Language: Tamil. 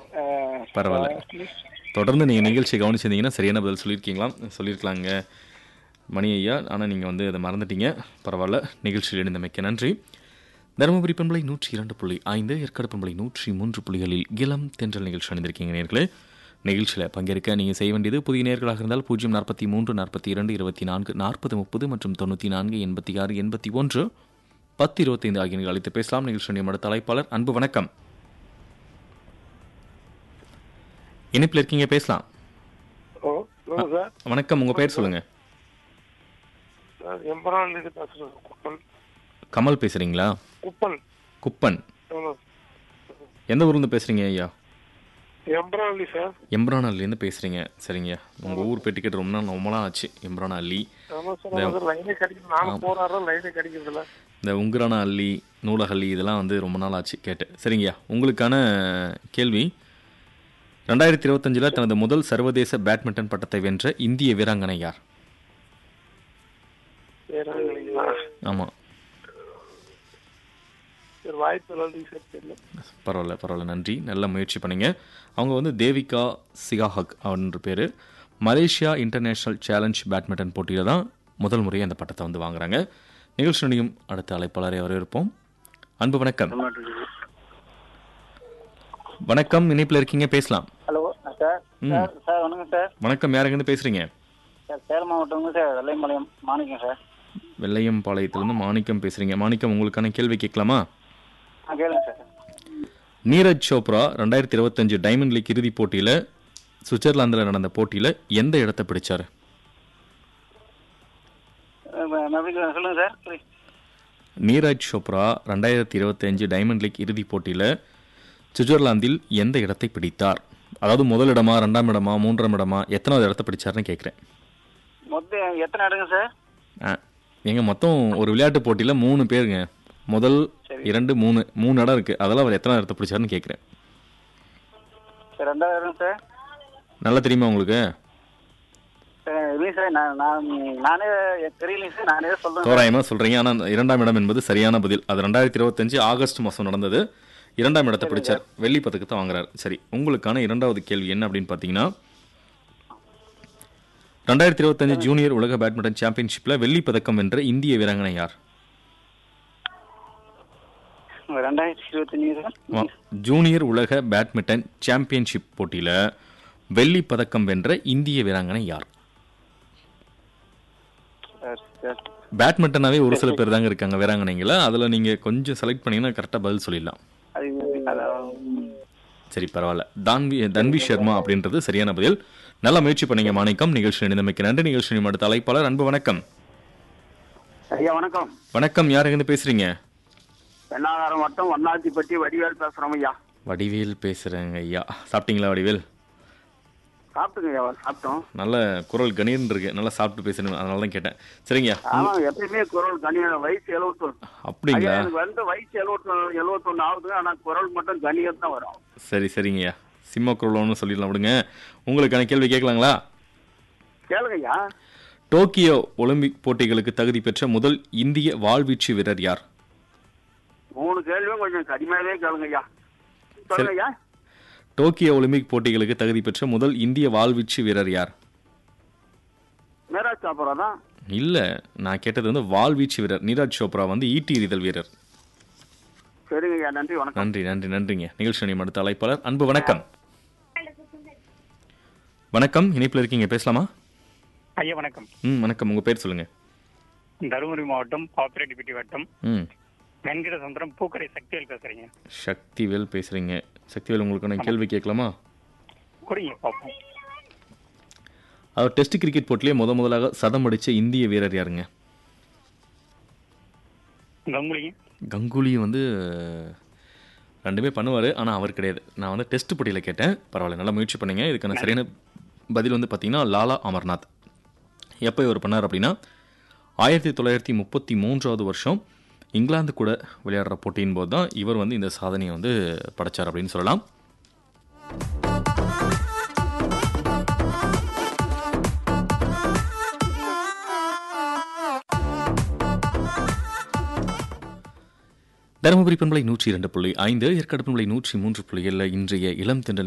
பரவாயில்ல தொடர்ந்து நீங்கள் நிகழ்ச்சி கவனிச்சிருந்தீங்கன்னா சரியான பதில் சொல்லியிருக்கீங்களா சொல்லியிருக்கலாங்க மணி ஐயா ஆனால் நீங்கள் வந்து அதை மறந்துட்டீங்க பரவாயில்ல நிகழ்ச்சியில் இணைந்தமைக்க நன்றி தருமபுரி பண்பலை நூற்றி இரண்டு புள்ளி ஐந்து ஏற்காடு பண்பலை நூற்றி மூன்று புள்ளிகளில் இளம் தென்றல் நிகழ்ச்சி அணிந்திருக்கீங்க நேர்களே நிகழ்ச்சியில் பங்கேற்க நீங்கள் செய்ய வேண்டியது புதிய நேர்களாக இருந்தால் பூஜ்ஜியம் நாற்பத்தி மூன்று நாற்பத்தி இரண்டு இருபத்தி நான்கு நாற்பது முப்பது மற்றும் தொண்ணூற்றி நான்கு எண்பத்தி ஆறு எண்பத்தி ஒன்று பத்து இருபத்தைந்து ஆகிய நீங்கள் அழைத்து பேசலாம் நிகழ்ச்சி நியமன தலைப்பாளர் அன்பு வணக்கம் இணைப்பில் இருக்கீங்க பேசலாம் ஹலோ சொல்லுங்க சார் வணக்கம் உங்கள் பேர் சொல்லுங்கள் சார் எம்பரான்லேருந்து பேசுகிறேன் குப்பன் கமல் பேசுகிறீங்களா குப்பன் குப்பன் ஆமா. எந்த ஊர்லேருந்து பேசுகிறீங்க ஐயா எம்பரான்லி சார் எம்ப்ரானல்லேருந்து பேசுகிறீங்க சரிங்க உங்கள் ஊர் பெட்டிக்கெட் ரொம்ப நாள் ரொம்ப நாள் ஆச்சு எம்ப்ரானா அள்ளி ஆமா சார் ஆமா சார் லைனே கிடைக்குது நானும் போராடுறேன் லைனே கிடைக்கிறதில்ல இந்த உங்கரான அள்ளி நூலகல்லி இதெல்லாம் வந்து ரொம்ப நாள் ஆச்சு கேட்டு சரிங்கய்யா உங்களுக்கான கேள்வி ரெண்டாயிரத்தி இருபத்தஞ்சில் தனது முதல் சர்வதேச பேட்மிண்டன் பட்டத்தை வென்ற இந்திய வீராங்கனை யார் வேறாங்களா ஆமாம் சார் வாய்ப்பு நன்றி சார் தெரியல பரவாயில்ல பரவாயில்ல நன்றி நல்ல முயற்சி பண்ணீங்க அவங்க வந்து தேவிகா சிகாஹக் அப்படின்ற பேர் மலேசியா இன்டர்நேஷ்னல் சேலஞ்ச் பேட்மிண்டன் போட்டியில் தான் முதல் முறையாக அந்த பட்டத்தை வந்து வாங்குறாங்க நிகழ்ச்சி நடியும் அடுத்த அழைப்பாளரை வரவேற்போம் அன்பு வணக்கம் வணக்கம் இணைப்பில் இருக்கீங்க பேசலாம் ஹலோ சார் சார் சார் வணக்கம் சார் வணக்கம் யாருங்கன்னு பேசுறீங்க சார் சேலம் மாவட்டங்க சார் வெள்ளையம்பாளையம் மாணிக்கம் சார் வெள்ளையம்பாளையத்திலிருந்து மாணிக்கம் பேசுறீங்க மாணிக்கம் உங்களுக்கான கேள்வி கேட்கலாமா ஆ கேளுங்க சார் நீரஜ் சோப்ரா ரெண்டாயிரத்தி இருபத்தஞ்சு டைமண்ட் லீக் இறுதிப் போட்டியில் சுவிட்சர்லாந்தில் நடந்த போட்டியில் எந்த இடத்தை பிடிச்சாரு அஹ் மறுபடியும் சொல்லுங்க சார் புரி- நீரஜ் சோப்ரா ரெண்டாயிரத்தி இருபத்தஞ்சு டைமண்ட் லீக் இறுதிப் போட்டியில் சுவிட்சர்லாந்தில் எந்த இடத்தை பிடித்தார் அதாவது முதல் இடமா ரெண்டாம் இடமா மூன்றாம் இடமா எத்தனாவது இடத்தை பிடிச்சாருன்னு கேட்குறேன் மொத்தம் எத்தனை இடங்க சார் ஆ எங்க மொத்தம் ஒரு விளையாட்டு போட்டியில் மூணு பேருங்க முதல் இரண்டு மூணு மூணு இடம் இருக்குது அதெல்லாம் அவர் எத்தனை இடத்தை பிடிச்சாருன்னு கேட்குறேன் சார் ரெண்டாவது இடம் சார் நல்லா தெரியுமா உங்களுக்கு சார் இல்லைங்க சார் நான் நான் நானே எனக்கு தெரியலைங்க சார் நானே சொல்றேன் தோராயமாக சொல்கிறீங்க ஆனால் இரண்டாம் இடம் என்பது சரியான பதில் அது ரெண்டாயிரத்தி இருபத்தஞ்சு ஆகஸ்ட் மாதம் நடந்தது இரண்டாம் இடத்தை பிடிச்சார் வெள்ளி பதக்கத்தை வாங்குறார் சரி உங்களுக்கான இரண்டாவது கேள்வி என்ன அப்படின்னு பார்த்தீங்கன்னா ரெண்டாயிரத்தி இருபத்தஞ்சு ஜூனியர் உலக பேட்மிண்டன் சாம்பியன்ஷிப்பில் வெள்ளி பதக்கம் வென்ற இந்திய வீராங்கனை யார் ரெண்டாயிரத்தி இருபத்தஞ்சு சார் ஆமா. ஜூனியர் உலக பேட்மிண்டன் சாம்பியன்ஷிப் போட்டியில் வெள்ளி பதக்கம் வென்ற இந்திய வீராங்கனை யார் சார் சார் பேட்மிண்டனாவே ஒரு சில பேர் தாங்க இருக்காங்க வீராங்கனைங்கள அதில் நீங்கள் கொஞ்சம் செலக்ட் பண்ணீங்கன்னா கரெக்டாக பதில் சொல்லிடலாம் அது அதான் சரி பரவாயில்ல தான்வி தன்வி சர்மா அப்படின்றது சரியான பதில் நல்ல முயற்சி பண்ணீங்க மாணிக்கம் நிகழ்ச்சி இணைந்தமைக்கு நன்றி நிகழ்ச்சி அடுத்த அழைப்பாளர் அன்பு வணக்கம் ஐயா வணக்கம் வணக்கம் யார் எங்கேருந்து பேசுறீங்க பெண்ணாகாரம் வட்டம் வண்ணாத்திப்பட்டி வடிவேல் பேசுறோம் ஐயா வடிவேல் பேசுறேங்க ஐயா சாப்பிட்டீங்களா வடிவேல் சாப்பிட்டுங்க ஐயா சாப்பிட்டோம் நல்ல குரல் கணீர்னு இருக்கு நல்லா சாப்பிட்டு பேசணும் அதனால தான் கேட்டேன் சரிங்க ஆமா எப்பயுமே குரல் கனியான வயசு எழுபத்தொன்னு அப்படிங்களா ஐயா, எனக்கு வந்து வயசு எழுபத்தொன்னு எழுபத்தொன்னு ஆகுது ஆனா குரல் மட்டும் கனியம் தான் வரும் சரி சரிங்கய்யா சிம்ம குரலோன்னு சொல்லிடலாம் விடுங்க உங்களுக்கான கேள்வி கேட்கலாங்களா கேளுங்க ஐயா டோக்கியோ ஒலிம்பிக் போட்டிகளுக்கு தகுதி பெற்ற முதல் இந்திய வாழ்வீச்சு வீரர் யார் மூணு கேள்வியும் கொஞ்சம் கடிமையாவே கேளுங்க ஐயா சொல்லுங்க ஐயா டோக்கியோ ஒலிம்பிக் போட்டிகளுக்கு தகுதி பெற்ற முதல் இந்திய வாழ்வீச்சு வீரர் யார் மேராஜ் சாப்பரா தான் இல்ல நான் கேட்டது வந்து வாழ்வீச்சு வீரர் நீரஜ் சோப்ரா வந்து ஈட்டி எறிதல் வீரர் சரிங்க ஐயா நன்றி வணக்கம் நன்றி நன்றி நன்றிங்க நிகழ்ச்சி நிலையம் அடுத்த அழைப்பாளர் அன்பு வணக்கம் வணக்கம் இணைப்பில் இருக்கீங்க பேசலாமா ஐயா வணக்கம் ம் வணக்கம் உங்க பேர் சொல்லுங்க தருமபுரி மாவட்டம் பாப்பிரெட்டிப்பட்டி வட்டம் ம் வெங்கட சுந்தரம் பூக்கடை சக்திவேல் பேசுறீங்க சக்திவேல் பேசுறீங்க சக்திவேல் உங்களுக்கான கேள்வி கேட்கலாமா கொடுங்க பார்ப்போம் அவர் டெஸ்ட் கிரிக்கெட் போட்டிலே முத முதலாக சதம் அடிச்ச இந்திய வீரர் யாருங்க கங்குலிங்க கங்குலி வந்து ரெண்டுமே பண்ணுவார் ஆனால் அவர் கிடையாது நான் வந்து டெஸ்ட் போட்டியில் கேட்டேன் பரவாயில்ல நல்லா முயற்சி பண்ணீங்க இதுக்கான சரியான பதில் வந்து பார்த்தீங்கன்னா லாலா அமர்நாத் எப்போ இவர் பண்ணார் அப்படின்னா ஆயிரத்தி தொள்ளாயிரத்தி முப்பத்தி மூன்றாவது வருஷம் இங்கிலாந்து கூட விளையாடுற போட்டியின் போது தான் இவர் வந்து இந்த சாதனையை வந்து படைச்சார் அப்படின்னு சொல்லலாம் தருமபுரி பண்பலை நூற்றி இரண்டு புள்ளி ஐந்து ஏற்காடு பண்பலை நூற்றி மூன்று புள்ளி ஏழில் இன்றைய இளம் தென்றல்